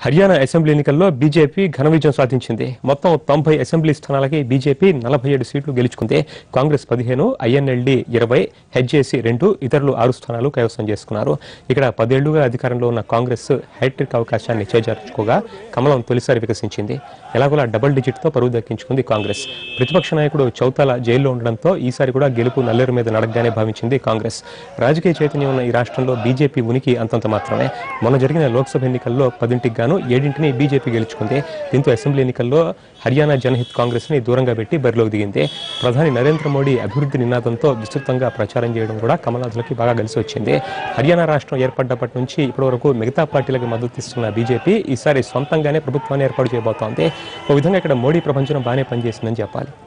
Haryana assembly ఎన్నికల్లో BJP ఘన విజయం సాధించింది మొత్తం తొంభై అసెంబ్లీ స్థానాలకి బీజేపీ నలభై ఏడు సీట్లు గెలుచుకుంది కాంగ్రెస్ పదిహేను ఐఎన్ఎల్డి ఇరవై హెచ్జేసీ రెండు ఇతరులు ఆరు స్థానాలు కైవసం చేసుకున్నారు ఇక్కడ పదేళ్లుగా అధికారంలో ఉన్న కాంగ్రెస్ హ్యాట్రిక్ అవకాశాన్ని చేజార్చుకోగా కమలం తొలిసారి వికసించింది ఎలాగోలా డబుల్ డిజిట్తో పరువు దక్కించుకుంది కాంగ్రెస్ ప్రతిపక్ష నాయకుడు చౌతాల జైల్లో ఉండడంతో ఈసారి కూడా గెలుపు నల్లేరు మీద నడగ్గానే భావించింది కాంగ్రెస్ రాజకీయ చైతన్యం ఉన్న ఈ రాష్ట్రంలో బీజేపీ ఉనికి అంతంత మాత్రమే మొన్న జరిగిన లోక్సభ ఎన్నికల్లో పదింటికి గాను ఏడింటిని బీజేపీ గెలుచుకుంది దీంతో అసెంబ్లీ ఎన్నికల్లో హర్యానా జనహిత్ కాంగ్రెస్ ని దూరంగా పెట్టి బరిలోకి దిగింది ప్రధాని నరేంద్ర మోడీ అభివృద్ధి నినాదంతో విస్తృతంగా ప్రచారం చేయడం కూడా కమలనాథులకి బాగా కలిసి వచ్చింది హర్యానా రాష్ట్రం ఏర్పడ్డప్పటి నుంచి ఇప్పటి వరకు మిగతా పార్టీలకు మద్దతు ఇస్తున్న బీజేపీ ఈసారి సొంతంగానే ప్రభుత్వాన్ని ఏర్పాటు చేయబోతోంది ఓ విధంగా ఇక్కడ మోడీ ప్రపంచం బాగానే పనిచేసిందని చెప్పాలి